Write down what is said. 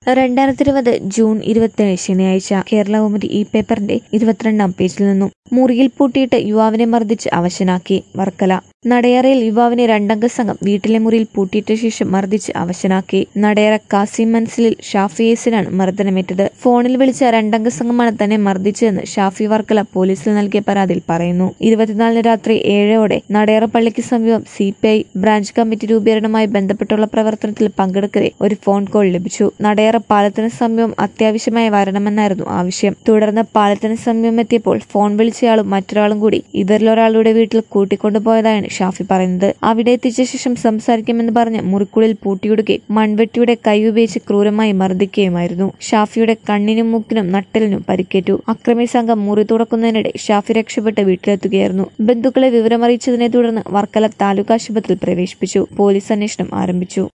രണ്ടായിരത്തി ഇരുപത് ജൂൺ ഇരുപത്തിയേഴ് ശനിയാഴ്ച കേരള കൗമുദി ഈ പേപ്പറിന്റെ ഇരുപത്തിരണ്ടാം പേജിൽ നിന്നും മുറിയിൽ പൂട്ടിയിട്ട് യുവാവിനെ മർദ്ദിച്ച് അവശനാക്കി വർക്കല നടയറയിൽ യുവാവിനെ രണ്ടംഗ സംഘം വീട്ടിലെ മുറിയിൽ പൂട്ടിയിട്ട ശേഷം മർദ്ദിച്ച് അവശനാക്കി നടയറ കാസിം മൻസിലിൽ ഷാഫിയേസിനാണ് മർദ്ദനമേറ്റത് ഫോണിൽ വിളിച്ച രണ്ടംഗ സംഘമാണ് തന്നെ മർദ്ദിച്ചതെന്ന് ഷാഫി വർക്കല പോലീസിൽ നൽകിയ പരാതിയിൽ പറയുന്നു ഇരുപത്തിനാലിന് രാത്രി ഏഴോടെ നടയറ പള്ളിക്ക് സമീപം C P I branch committee രൂപീകരണവുമായി ബന്ധപ്പെട്ടുള്ള പ്രവർത്തനത്തിൽ പങ്കെടുക്കവെ ഒരു ഫോൺ കോൾ ലഭിച്ചു നടയറ പാലത്തിന് സമീപം അത്യാവശ്യമായി വരണമെന്നായിരുന്നു ആവശ്യം തുടർന്ന് പാലത്തിന് സമീപം എത്തിയപ്പോൾ ഫോൺ വിളിച്ചയാളും മറ്റൊരാളും കൂടി ഇവരിലൊരാളുടെ വീട്ടിൽ കൂട്ടിക്കൊണ്ടുപോയതായാണ് ഷാഫി പറയുന്നത് അവിടെ എത്തിച്ച ശേഷം സംസാരിക്കുമെന്ന് പറഞ്ഞ് മുറിക്കുള്ളിൽ പൂട്ടിയിടുകയും മൺവെട്ടിയുടെ കൈ ഉപയോഗിച്ച് ക്രൂരമായി മർദ്ദിക്കുകയുമായിരുന്നു ഷാഫിയുടെ കണ്ണിനും മൂക്കിനും നട്ടലിനും പരിക്കേറ്റു അക്രമി സംഘം മുറി തുറക്കുന്നതിനിടെ ഷാഫി രക്ഷപ്പെട്ട് വീട്ടിലെത്തുകയായിരുന്നു ബന്ധുക്കളെ വിവരമറിയിച്ചതിനെ തുടർന്ന് വർക്കല താലൂക്ക് ആശുപത്രിയിൽ പ്രവേശിപ്പിച്ചു പോലീസ് അന്വേഷണം ആരംഭിച്ചു